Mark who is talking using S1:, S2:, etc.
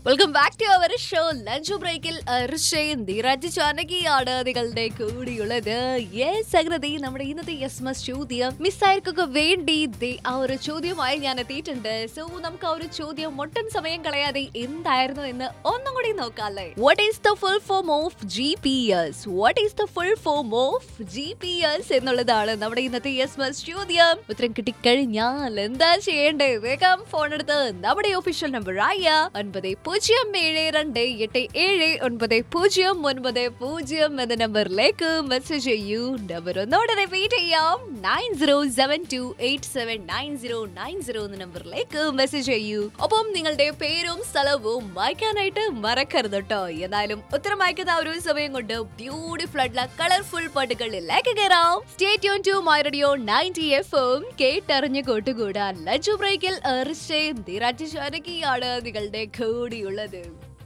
S1: welcome back to our show lunch ബ്രേക്കിൽ ഋഷയും ധീരാജ് ചാനകിയാണ് നിങ്ങളുടെ കൂടിയുള്ളത് യെസ് അഗ്രതി നമ്മുടെ ഇന്നത്തെ യെസ് മസ് ചോദ്യം മിസ്സായർക്കൊക്കെ വേണ്ടി ദേ ആ ഒരു ചോദ്യമായി ഞാൻ എത്തിയിട്ടുണ്ട് സോ നമുക്ക് ആ ഒരു ചോദ്യം ഒട്ടും സമയം കളയാതെ എന്തായിരുന്നു എന്ന് ഒന്നും കൂടി നോക്കാല്ലേ what is the full form of G P S what is the full form of G P S എന്നുള്ളതാണ് നമ്മുടെ ഇന്നത്തെ യെസ് മസ് ചോദ്യം ഉത്തരം കിട്ടിക്കഴിഞ്ഞാൽ എന്താ ചെയ്യേണ്ടത് വേഗം ഫോൺ എടുത്ത് നമ്മുടെ ഒഫീഷ്യൽ നമ്പർ ആയ ഒൻപത് പൂജ്യം ഏഴ് രണ്ട് എട്ട് ഏഴ് ഒൻപത് പൂജ്യം ഒൻപത് പൂജ്യം എന്ന നമ്പറിലേക്ക് മെസ്സേജ് ചെയ്യൂ നമ്പർ ഒന്നോടെ റിപ്പീറ്റ് ചെയ്യാം nine zero seven two eight seven nine zero nine zero എന്ന നമ്പറിലേക്ക് മെസ്സേജ് ചെയ്യൂ ഒപ്പം നിങ്ങളുടെ പേരും സ്ഥലവും വായിക്കാനായിട്ട് മറക്കരുത് കേട്ടോ എന്നാലും ഉത്തരം വായിക്കുന്ന ആ ഒരു സമയം കൊണ്ട് ബ്യൂട്ടിഫുൾ ആയിട്ടുള്ള കളർഫുൾ പാട്ടുകളിലേക്ക് കയറാം stay tune to my radio ninety F M കേട്ടറിഞ്ഞ് കൂട്ടുകൂടാൻ ലഞ്ച് ബ്രേക്കിൽ എറിച്ചയും ധീരാജ് ശാനകിയാണ് നിങ്ങളുടെ കൂടിയുള്ളത്